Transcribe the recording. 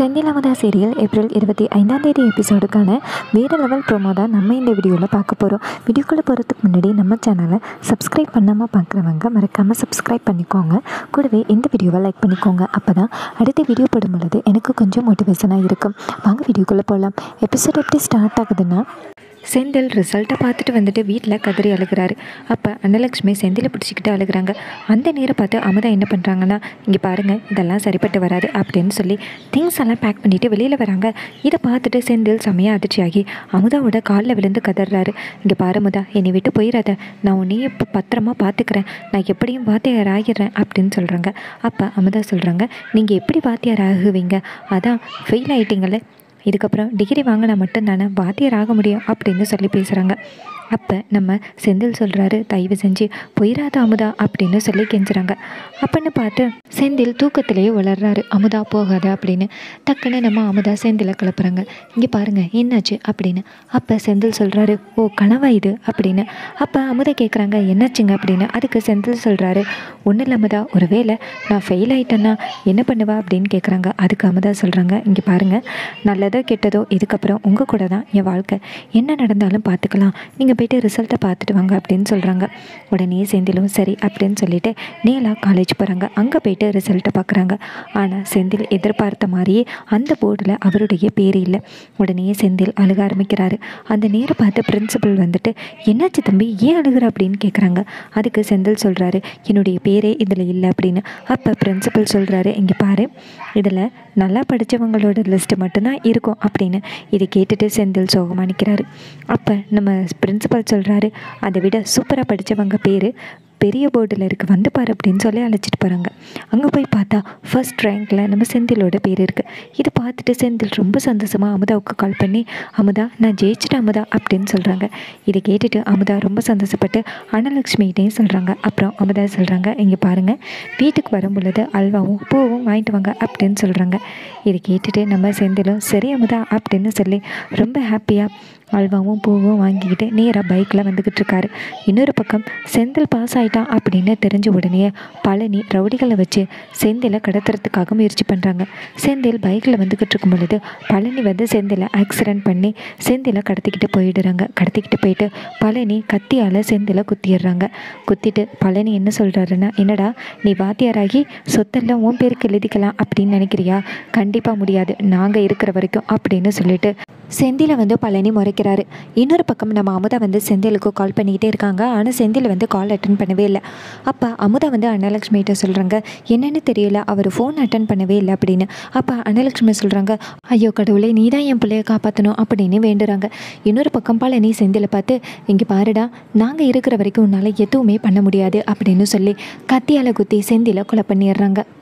Senthil Amudha serial April இருபத்தி ஐந்தாம் தேதி எபிசோடுக்கான வேறு லெவல் ப்ரோமோ தான் நம்ம இந்த வீடியோவில் பார்க்க போகிறோம் வீடியோக்குள்ளே போகிறதுக்கு முன்னாடி நம்ம சேனலை சப்ஸ்கிரைப் பண்ணாமல் பார்க்குறவங்க மறக்காமல் சப்ஸ்கிரைப் பண்ணிக்கோங்க கூடவே இந்த வீடியோவை லைக் பண்ணிக்கோங்க அப்போ தான் அடுத்த வீடியோ போடும் பொழுது எனக்கு கொஞ்சம் மோட்டிவேஷனாக இருக்கும் வாங்க வீடியோக்குள்ளே போகலாம் எபிசோட் எப்படி ஸ்டார்ட் ஆகுதுன்னா செந்தில் ரிசல்ட்டை பார்த்துட்டு வந்துட்டு வீட்டில் கதறி அழுகிறாரு அப்போ அன்னலக்ஷ்மி செந்திலை பிடிச்சிக்கிட்டு அழுகிறாங்க அந்த நேரம் பார்த்து அமுதா என்ன பண்ணுறாங்கன்னா இங்கே பாருங்கள் இதெல்லாம் சரிப்பட்டு வராது அப்படின்னு சொல்லி திங்ஸ் எல்லாம் பேக் பண்ணிவிட்டு வெளியில் வராங்க இதை பார்த்துட்டு செந்தில் செமையாக அதிர்ச்சியாகி அமுதாவோட காலில் விழுந்து கதறாரு இங்கே பாரு அமுதா என்னை விட்டு போயிடாத நான் உன்னையே இப்போ பத்திரமா பார்த்துக்கிறேன் நான் எப்படியும் வாத்தியார் ஆகிடுறேன் அப்படின்னு சொல்கிறாங்க அப்போ அமுதா சொல்கிறாங்க நீங்கள் எப்படி வாத்தியார் ஆகுவீங்க அதான் ஃபெயில் ஆகிட்டீங்களே இதுக்கப்புறம் டிகிரி வாங்கினா மட்டும்தானே வாத்தியார் ஆக முடியும் அப்படின்னு சொல்லி பேசுகிறாங்க அப்போ நம்ம செந்தில் சொல்கிறாரு தயவு செஞ்சு பொய்ராத அமுதா அப்படின்னு சொல்லி கெஞ்சுறாங்க அப்படின்னு பார்த்து செந்தில் தூக்கத்திலேயே வளர்றாரு அமுதா போகாத அப்படின்னு டக்குன்னு நம்ம அமுதா செந்திலை கிளப்புறாங்க இங்கே பாருங்கள் என்னாச்சு அப்படின்னு அப்போ செந்தில் சொல்கிறாரு ஓ கனவா இது அப்படின்னு அப்போ அமுதா கேட்குறாங்க என்னாச்சுங்க அப்படின்னு அதுக்கு செந்தில் சொல்கிறாரு ஒன்றும் இல்லை அமுதா ஒருவேளை நான் ஃபெயில் ஆகிட்டேன்னா என்ன பண்ணுவா அப்படின்னு கேட்குறாங்க அதுக்கு அமுதா சொல்கிறாங்க இங்கே பாருங்கள் நல்லதோ கெட்டதோ இதுக்கப்புறம் உங்கள் கூட தான் என் வாழ்க்கை என்ன நடந்தாலும் பார்த்துக்கலாம் நீங்கள் போயிட்டு ரிசல்ட்டை பார்த்துட்டு வாங்க அப்படின்னு சொல்கிறாங்க உடனே செந்திலும் சரி அப்படின்னு சொல்லிட்டு நேலா காலேஜ் போகிறாங்க அங்கே போயிட்டு ரிசல்ட்டை பார்க்குறாங்க ஆனால் செந்தில் எதிர்பார்த்த மாதிரியே அந்த போர்டில் அவருடைய பேர் இல்லை உடனே செந்தில் அழுக ஆரம்பிக்கிறாரு அந்த நேரம் பார்த்து பிரின்சிபல் வந்துட்டு என்னாச்சு தம்பி ஏன் அழுகுற அப்படின்னு கேட்குறாங்க அதுக்கு செந்தில் சொல்கிறாரு என்னுடைய பேரே இதில் இல்லை அப்படின்னு அப்போ பிரின்சிபல் சொல்கிறாரு இங்கே பாரு இதில் நல்லா படித்தவங்களோட லிஸ்ட்டு மட்டும்தான் இருக்கும் அப்படின்னு இதை கேட்டுட்டு செந்தில் சோகமாக நிற்கிறாரு அப்போ நம்ம பிரின்சிபல் சொல்கிறாரு அதை விட சூப்பராக படித்தவங்க பேர் பெரிய போர்டில் இருக்கு வந்து பாரு அப்படின்னு சொல்லி அழைச்சிட்டு போகிறாங்க அங்கே போய் பார்த்தா ஃபர்ஸ்ட் ரேங்க்கில் நம்ம செந்திலோட பேர் இருக்குது இதை பார்த்துட்டு செந்தில் ரொம்ப சந்தோஷமாக அமுதாவுக்கு கால் பண்ணி அமுதா நான் ஜெயிச்சிட்டேன் அமுதா அப்படின்னு சொல்கிறாங்க இதை கேட்டுட்டு அமுதா ரொம்ப சந்தோஷப்பட்டு அனலக்ஷ்மிகிட்டையும் சொல்கிறாங்க அப்புறம் அமுதா சொல்கிறாங்க இங்கே பாருங்கள் வீட்டுக்கு வரும் பொழுது அல்வாவும் பூவும் வாங்கிட்டு வாங்க அப்படின்னு சொல்கிறாங்க இதை கேட்டுட்டு நம்ம செந்திலும் சரி அமுதா அப்படின்னு சொல்லி ரொம்ப ஹாப்பியாக அல்வாவும் பூவும் வாங்கிக்கிட்டு நேராக பைக்கில் வந்துக்கிட்டு இருக்காரு இன்னொரு பக்கம் செந்தில் பாஸ் ஆகிட்டான் அப்படின்னு தெரிஞ்ச உடனே பழனி ரவுடிகளை வச்சு செந்திலை கடத்துறதுக்காக முயற்சி பண்ணுறாங்க செந்தில் பைக்கில் வந்துக்கிட்டு இருக்கும் பொழுது பழனி வந்து செந்திலை ஆக்சிடென்ட் பண்ணி செந்திலை கடத்திக்கிட்டு போயிடுறாங்க கடத்திக்கிட்டு போயிட்டு பழனி கத்தியால் செந்திலை குத்திடுறாங்க குத்திட்டு பழனி என்ன சொல்கிறாருன்னா என்னடா நீ வாத்தியாராகி சொத்தெல்லாம் உன் பேருக்கு எழுதிக்கலாம் அப்படின்னு நினைக்கிறியா கண்டிப்பாக முடியாது நாங்கள் இருக்கிற வரைக்கும் அப்படின்னு சொல்லிட்டு செந்திலை வந்து பழனி முறைக்கிறாரு இன்னொரு பக்கம் நம்ம அமுதா வந்து செந்திலுக்கு கால் பண்ணிக்கிட்டே இருக்காங்க ஆனால் செந்தில் வந்து கால் அட்டன் பண்ணவே இல்லை அப்போ அமுதா வந்து அன்னலக்ஷ்மிகிட்ட சொல்கிறாங்க என்னன்னு தெரியல அவர் ஃபோன் அட்டன் பண்ணவே இல்லை அப்படின்னு அப்போ அன்னலக்ஷ்மி சொல்கிறாங்க ஐயோ கடவுளே நீ தான் என் பிள்ளைய காப்பாற்றணும் அப்படின்னு வேண்டுறாங்க இன்னொரு பக்கம் பழனி செந்திலை பார்த்து இங்கே பாருடா நாங்கள் இருக்கிற வரைக்கும் உன்னால் எதுவுமே பண்ண முடியாது அப்படின்னு சொல்லி கத்தியால் குத்தி செந்திலை கொலை பண்ணிடுறாங்க